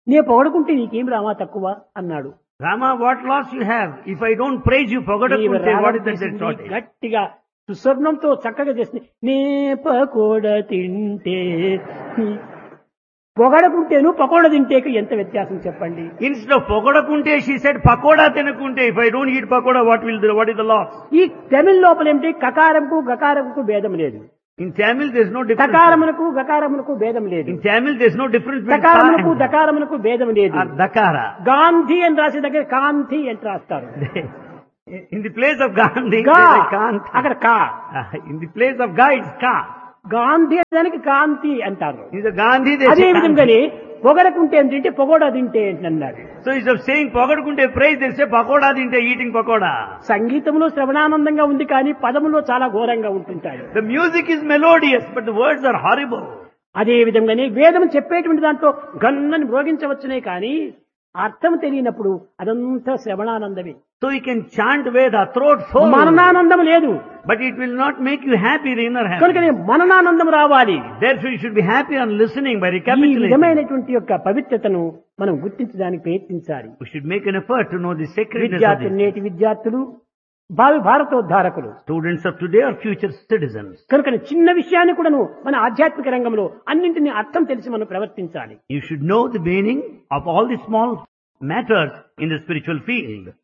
నే పొగడుకుంటే నీకేం రామా తక్కువ అన్నాడు Rama, what loss you have? If I don't praise you, నీవు Pagadakunte, what is రాగం that తీసింది shortage? గట్టిగా సుస్వర్ణంతో చక్కగా చేసింది నే పకోడ తింటే పొగడకుంటేను పకోడ తింటేకు ఎంత వ్యత్యాసం చెప్పండి Instead of Pagadakunte, she said Pakoda Tenakunte. If I don't eat Pakoda, what will the, what is the loss? ఈ తమిళ్ లోపల ఏమిటి కకారంకు గకారంకు భేదం లేదు In Tamil, there's no difference. కకారమునకు గకారమునకు భేదం లేదు In Tamil, there's no difference between దకారమునకు ka and దకారమునకు భేదం లేదు or Dakara. Gandhi అని రాసే దగ్గర కాంతి అని రాస్తారు In the place of Gandhi, గా there's a Kant. అక్కడ కా In the place of Ga, it's Ka. Gandhi అనే దానికి కాంతి అంటారు In the Gandhi, there's అదే a Kanti. విధంగానే పొగడకుంటే ఏం తింటే పొగోడా తింటే ఏంటి అన్నాడు So instead of saying Pagadakunte praise, they say Pakoda Dinte, eating Pakoda. సంగీతంలో శ్రవణానందంగా ఉంది కానీ పదములో చాలా ఘోరంగా ఉంటుంటాయి The music is melodious, but the words are horrible. అదే విధంగానే వేదం చెప్పేటువంటి దాంట్లో గన్నని మ్రోగించవచ్చునే కానీ అర్థం తెలియనప్పుడు అదంతా శ్రవణానందమే So you can chant Veda, throat full, మననానందం లేదు but it will not make you happy, the inner happy. కనుక మననానందం రావాలి Therefore you should be happy on listening by ఈ recapitulating. విధమైనటువంటి యొక్క పవిత్రతను మనం గుర్తించడానికి ప్రయత్నించాలి We should make an effort to know the sacredness of విద్యార్థులు this. నేటి విద్యార్థులు భావి భారతోద్ధారకులు Students of today are future citizens. కనుక చిన్న విషయాన్ని కూడాను మన ఆధ్యాత్మిక రంగంలో అన్నింటినీ అర్థం తెలిసి మనం ప్రవర్తించాలి You should know the meaning of all the small matters in the spiritual field.